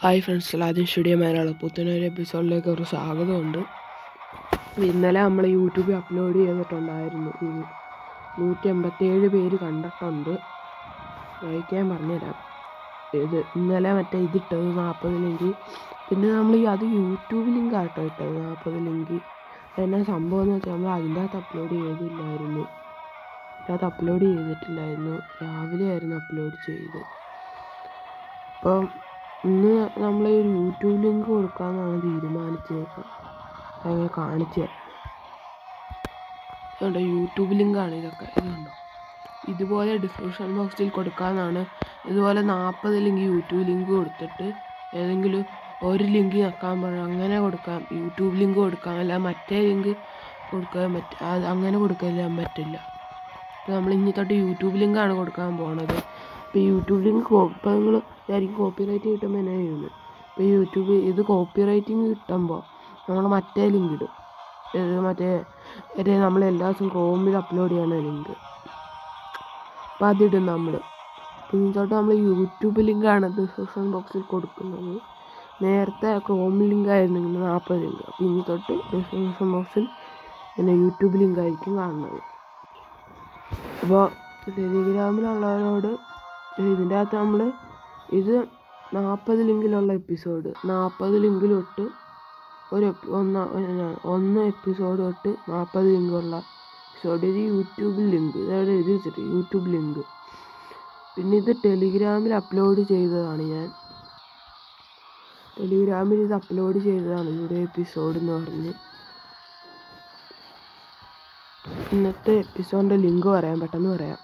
hi friends ആദ്യം studio Malayalam പുത്തനൊരു എപ്പിസോഡിലേക്ക് ഒരു സ്വാഗതമുണ്ട് ഇന്നലെ നമ്മൾ യൂട്യൂബിൽ അപ്ലോഡ് ചെയ്തിട്ടുണ്ടായിരുന്നു ഈ നൂറ്റി എൺപത്തേഴ് പേര് കണ്ടിട്ടുണ്ട് വായിക്കാൻ പറഞ്ഞുതരാം ഇത് ഇന്നലെ മറ്റേ ഇതിട്ടത് നാൽപ്പത് ലിങ്ക് പിന്നെ നമ്മൾ ഈ അത് യൂട്യൂബ് ലിങ്ക് ആട്ടോ ഇട്ടത് നാൽപ്പത് ലിങ്ക് എന്നാ സംഭവം എന്ന് വെച്ചാൽ നമ്മൾ അതിൻ്റെ അകത്ത് അപ്ലോഡ് ചെയ്തില്ലായിരുന്നു അതിനകത്ത് അപ്ലോഡ് ചെയ്തിട്ടില്ലായിരുന്നു രാവിലെ ആയിരുന്നു അപ്ലോഡ് ചെയ്ത് അപ്പം ഇന്ന് നമ്മൾ ഒരു യൂട്യൂബ് ലിങ്ക് കൊടുക്കാമെന്നാണ് തീരുമാനിച്ചേക്കാം അങ്ങനെ കാണിച്ചു തരാം യൂട്യൂബ് ലിങ്കാണ് ഇതൊക്കെ ഇതുണ്ടോ ഇതുപോലെ ഡിസ്ക്രിപ്ഷൻ ബോക്സിൽ കൊടുക്കാമെന്നാണ് ഇതുപോലെ നാൽപ്പത് ലിങ്ക് യൂട്യൂബ് ലിങ്ക് കൊടുത്തിട്ട് ഏതെങ്കിലും ഒരു ലിങ്ക് ഞെക്കാൻ പറയും അങ്ങനെ കൊടുക്കാം യൂട്യൂബ് ലിങ്ക് കൊടുക്കാം അല്ല മറ്റേ ലിങ്ക് കൊടുക്കാൻ പറ്റ അത് അങ്ങനെ കൊടുക്കാൻ പറ്റില്ല അപ്പോൾ നമ്മൾ ഇനി തൊട്ട് യൂട്യൂബ് ലിങ്കാണ് കൊടുക്കാൻ പോണത് ഇപ്പോൾ യൂട്യൂബ് ലിങ്ക് ഇപ്പോൾ നിങ്ങൾ വിചാരിക്കും കോപ്പി റൈറ്റ് കിട്ടുമ്പോൾ എന്നാ ചെയ്യുന്നത് ഇപ്പോൾ യൂട്യൂബ് ഇത് കോപ്പി റൈറ്റിംഗ് കിട്ടുമ്പോൾ നമ്മൾ മറ്റേ ലിങ്ക് ഇടും ഇത് മറ്റേ മറ്റേ നമ്മൾ എല്ലാ ദിവസവും ക്രോമിൽ അപ്ലോഡ് ചെയ്യണ ലിങ്ക് അപ്പോൾ അതിടും നമ്മൾ പിന്നെ തൊട്ട് നമ്മൾ യൂട്യൂബ് ലിങ്കാണ് ഡിസ്ക്രിപ്ഷൻ ബോക്സിൽ കൊടുക്കുന്നത് നേരത്തെ ക്രോം ലിങ്ക് ആയിരുന്നു ഇങ്ങനെ നാൽപ്പത് ലിങ്ക് അപ്പോൾ ഇനി തൊട്ട് ഡിസ്ക്രിപ്ഷൻ ബോക്സിൽ പിന്നെ യൂട്യൂബ് ലിങ്ക് ആയിരിക്കും കാണുന്നത് അപ്പോൾ ടെലിഗ്രാമിലുള്ളവരോട് ഇതിൻ്റെ അകത്ത് നമ്മൾ ഇത് നാൽപ്പത് ലിങ്കിലുള്ള എപ്പിസോഡ് നാൽപ്പത് ലിങ്ക് തൊട്ട് ഒരു എപ്പി- ഒന്ന് ഒന്ന് എപ്പിസോഡ് തൊട്ട് നാൽപ്പത് ലിങ്കുള്ള എപ്പിസോഡ് ഇത് യൂട്യൂബിൽ ലിങ്ക് ഇതവിടെ എഴുതി വെച്ചിട്ട് യൂട്യൂബ് ലിങ്ക് പിന്നെ ഇത് ടെലിഗ്രാമിൽ അപ്ലോഡ് ചെയ്തതാണ് ഞാൻ ടെലിഗ്രാമിൽ ഇത് അപ്ലോഡ് ചെയ്തതാണ് ഇവിടെ എപ്പിസോഡ് എന്ന് പറഞ്ഞ് ഇന്നത്തെ എപ്പിസോഡിൻ്റെ ലിങ്ക് പറയാം പെട്ടെന്ന് പറയാം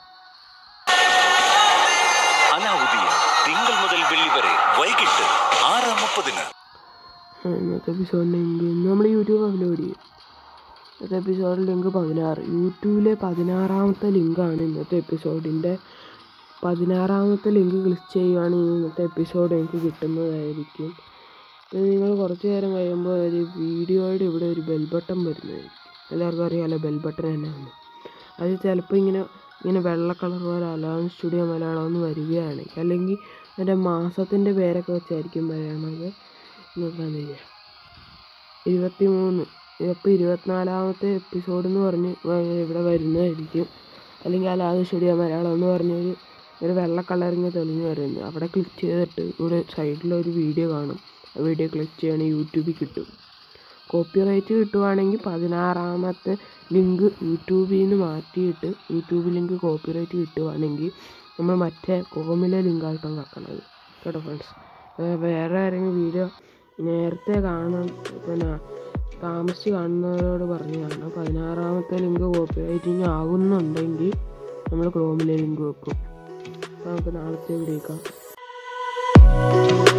അലാവുദ്ദീൻ തിങ്കൾ മുതൽ വെള്ളി വരെ വൈകിട്ട് ആറ് മുപ്പതിന് ആ, ഇന്നത്തെ എപ്പിസോഡിൻ്റെ ലിങ്ക് ഇന്ന് നമ്മൾ യൂട്യൂബ് അപ്ലോഡ് ചെയ്യും ഇന്നത്തെ എപ്പിസോഡിൽ ലിങ്ക് പതിനാറ് യൂട്യൂബിലെ പതിനാറാമത്തെ ലിങ്കാണ് ഇന്നത്തെ എപ്പിസോഡിൻ്റെ പതിനാറാമത്തെ ലിങ്ക് ക്ലിക്ക് ചെയ്യുകയാണെങ്കിൽ ഇന്നത്തെ എപ്പിസോഡ് എനിക്ക് കിട്ടുന്നതായിരിക്കും പിന്നെ നിങ്ങൾ കുറച്ച് നേരം കഴിയുമ്പോൾ ഒരു വീഡിയോയുടെ ഇവിടെ ഒരു ബെൽ ബട്ടൺ വരുന്നതായിരിക്കും എല്ലാവർക്കും അറിയാമല്ലോ ബെൽ ബട്ടൺ തന്നെയാണ് അത് ചിലപ്പോൾ ഇങ്ങനെ ഇങ്ങനെ വെള്ള കളർ പോലെ അലാം സ്റ്റുഡിയോ മലയാളം എന്ന് വരികയാണെങ്കിൽ അല്ലെങ്കിൽ അതിൻ്റെ മാസത്തിൻ്റെ പേരൊക്കെ വെച്ചായിരിക്കും പറയണത് നോക്കാൻ വരിക ഇരുപത്തി മൂന്ന് ഇപ്പോൾ ഇരുപത്തിനാലാമത്തെ എപ്പിസോഡ് എന്ന് പറഞ്ഞ് വ- ഇവിടെ വരുന്നതായിരിക്കും അല്ലെങ്കിൽ അല്ലാതെ സ്റ്റുഡിയോ മലയാളം എന്ന് പറഞ്ഞൊരു ഒരു വെള്ള കളറിങ് തെളിഞ്ഞ് വരുന്നത് അവിടെ ക്ലിക്ക് ചെയ്തിട്ട് ഇവിടെ സൈഡിലൊരു വീഡിയോ കാണും ആ വീഡിയോ ക്ലിക്ക് ചെയ്യണമെങ്കിൽ യൂട്യൂബിൽ കിട്ടും കോപ്പിറൈറ്റ് കിട്ടുവാണെങ്കിൽ പതിനാറാമത്തെ ലിങ്ക് യൂട്യൂബിൽ നിന്ന് മാറ്റിയിട്ട് യൂട്യൂബ് ലിങ്ക് കോപ്പിറൈറ്റ് കിട്ടുവാണെങ്കിൽ നമ്മൾ മറ്റേ കോമിലെ ലിങ്കായിട്ടാണ് വെക്കണത് കേട്ടോ ഫ്രണ്ട്സ് വേറെ ആരെങ്കിലും വീഡിയോ നേരത്തെ കാണാൻ പിന്നെ താമസിച്ച് കാണുന്നവരോട് പറഞ്ഞതാണ് പതിനാറാമത്തെ ലിങ്ക് കോപ്പിറൈറ്റിങ് ആകുന്നുണ്ടെങ്കിൽ നമ്മൾ ക്രോമിലെ ലിങ്ക് വെക്കും അപ്പോൾ നമുക്ക് നാളത്തെ വീഡിയോ കാണാം